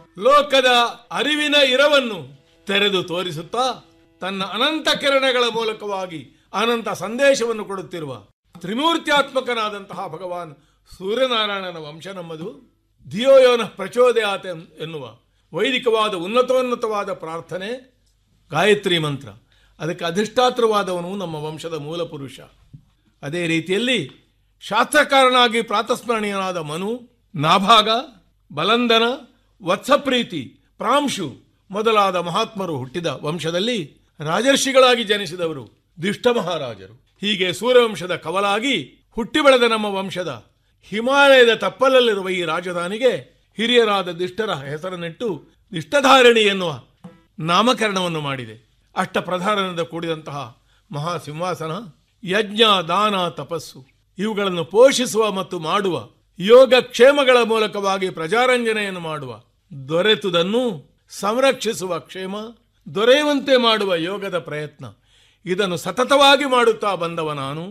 ಲೋಕದ ಅರಿವಿನ ಇರವನ್ನು ತೆರೆದು ತೋರಿಸುತ್ತಾ ತನ್ನ ಅನಂತ ಕಿರಣಗಳ ಮೂಲಕವಾಗಿ ಅನಂತ ಸಂದೇಶವನ್ನು ಕೊಡುತ್ತಿರುವ ತ್ರಿಮೂರ್ತ್ಯಾತ್ಮಕನಾದಂತಹ ಭಗವಾನ್ ಸೂರ್ಯನಾರಾಯಣನ ವಂಶ ನಮ್ಮದು ಧಿಯೋಯೋನ ಪ್ರಚೋದಯಾತ ಎನ್ನುವ ವೈದಿಕವಾದ ಉನ್ನತೋನ್ನತವಾದ ಪ್ರಾರ್ಥನೆ ಗಾಯತ್ರಿ ಮಂತ್ರ ಅದಕ್ಕೆ ಅಧಿಷ್ಠಾತ್ರವಾದವನು ನಮ್ಮ ವಂಶದ ಮೂಲ ಪುರುಷ ಅದೇ ರೀತಿಯಲ್ಲಿ ಶಾಸ್ತ್ರಕಾರನಾಗಿ ಪ್ರಾತಸ್ಮರಣೀಯನಾದ ಮನು ನಾಭಾಗ ಬಲಂದನ ವತ್ಸಪ್ರೀತಿ ಪ್ರಾಂಶು ಮೊದಲಾದ ಮಹಾತ್ಮರು ಹುಟ್ಟಿದ ವಂಶದಲ್ಲಿ ರಾಜರ್ಷಿಗಳಾಗಿ ಜನಿಸಿದವರು ದಿಷ್ಟ ಮಹಾರಾಜರು ಹೀಗೆ ಸೂರ್ಯವಂಶದ ಕವಲಾಗಿ ಹುಟ್ಟಿ ಬೆಳೆದ ನಮ್ಮ ವಂಶದ ಹಿಮಾಲಯದ ತಪ್ಪಲಲ್ಲಿರುವ ಈ ರಾಜಧಾನಿಗೆ ಹಿರಿಯರಾದ ದಿಷ್ಟರ ಹೆಸರನ್ನಿಟ್ಟು ದಿಷ್ಟಧಾರಣಿ ಎನ್ನುವ ನಾಮಕರಣವನ್ನು ಮಾಡಿದೆ ಅಷ್ಟ ಪ್ರಧಾನದಿಂದ ಕೂಡಿದಂತಹ ಮಹಾ ಸಿಂಹಾಸನ ಯಜ್ಞ ದಾನ ತಪಸ್ಸು ಇವುಗಳನ್ನು ಪೋಷಿಸುವ ಮತ್ತು ಮಾಡುವ ಯೋಗ ಕ್ಷೇಮಗಳ ಮೂಲಕವಾಗಿ ಪ್ರಜಾರಂಜನೆಯನ್ನು ಮಾಡುವ ದೊರೆತುದನ್ನು ಸಂರಕ್ಷಿಸುವ ಕ್ಷೇಮ ದೊರೆಯುವಂತೆ ಮಾಡುವ ಯೋಗದ ಪ್ರಯತ್ನ ಇದನ್ನು ಸತತವಾಗಿ ಮಾಡುತ್ತಾ ಬಂದವ ನಾನು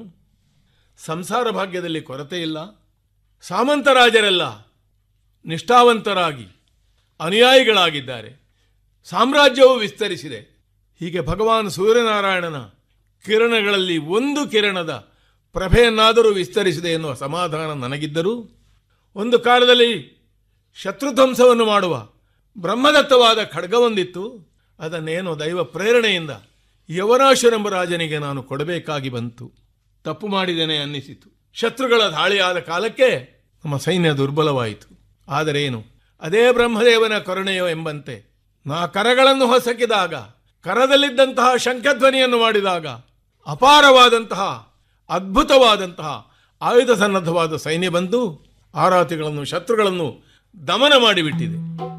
ಸಂಸಾರ ಭಾಗ್ಯದಲ್ಲಿ ಕೊರತೆ ಇಲ್ಲ ಸಾಮಂತರಾಜರೆಲ್ಲ ನಿಷ್ಠಾವಂತರಾಗಿ ಅನುಯಾಯಿಗಳಾಗಿದ್ದಾರೆ ಸಾಮ್ರಾಜ್ಯವು ವಿಸ್ತರಿಸಿದೆ ಹೀಗೆ ಭಗವಾನ್ ಸೂರ್ಯನಾರಾಯಣನ ಕಿರಣಗಳಲ್ಲಿ ಒಂದು ಕಿರಣದ ಪ್ರಭೆಯನ್ನಾದರೂ ವಿಸ್ತರಿಸಿದೆ ಎನ್ನುವ ಸಮಾಧಾನ ನನಗಿದ್ದರೂ ಒಂದು ಕಾಲದಲ್ಲಿ ಶತ್ರುಧ್ವಂಸವನ್ನು ಮಾಡುವ ಬ್ರಹ್ಮದತ್ತವಾದ ಖಡ್ಗವೊಂದಿತ್ತು ಅದನ್ನೇನೋ ದೈವ ಪ್ರೇರಣೆಯಿಂದ ಯವರಾಶರೆಂಬ ರಾಜನಿಗೆ ನಾನು ಕೊಡಬೇಕಾಗಿ ಬಂತು ತಪ್ಪು ಮಾಡಿದ್ದೇನೆ ಅನ್ನಿಸಿತು ಶತ್ರುಗಳ ದಾಳಿಯಾದ ಕಾಲಕ್ಕೆ ನಮ್ಮ ಸೈನ್ಯ ದುರ್ಬಲವಾಯಿತು ಆದರೆ ಏನು ಅದೇ ಬ್ರಹ್ಮದೇವನ ಕರುಣೆಯೋ ಎಂಬಂತೆ ನಾ ಕರಗಳನ್ನು ಹೊಸಕಿದಾಗ ಕರದಲ್ಲಿದ್ದಂತಹ ಶಂಖಧ್ವನಿಯನ್ನು ಮಾಡಿದಾಗ ಅಪಾರವಾದಂತಹ ಅದ್ಭುತವಾದಂತಹ ಆಯುಧ ಸನ್ನದ್ಧವಾದ ಸೈನ್ಯ ಬಂದು ಆರಾತಿಗಳನ್ನು ಶತ್ರುಗಳನ್ನು ದಮನ ಮಾಡಿಬಿಟ್ಟಿದೆ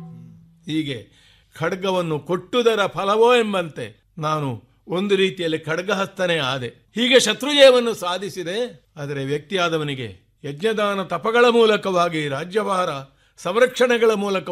ಹೀಗೆ ಖಡ್ಗವನ್ನು ಕೊಟ್ಟುದರ ಫಲವೋ ಎಂಬಂತೆ ನಾನು ಒಂದು ರೀತಿಯಲ್ಲಿ ಖಡ್ಗಹಸ್ತನೇ ಆದೆ ಹೀಗೆ ಶತ್ರುಜಯವನ್ನು ಸಾಧಿಸಿದೆ ಆದರೆ ವ್ಯಕ್ತಿಯಾದವನಿಗೆ ಯಜ್ಞದಾನ ತಪಗಳ ಮೂಲಕವಾಗಿ ರಾಜ್ಯಭಾರ ಸಂರಕ್ಷಣೆಗಳ ಮೂಲಕ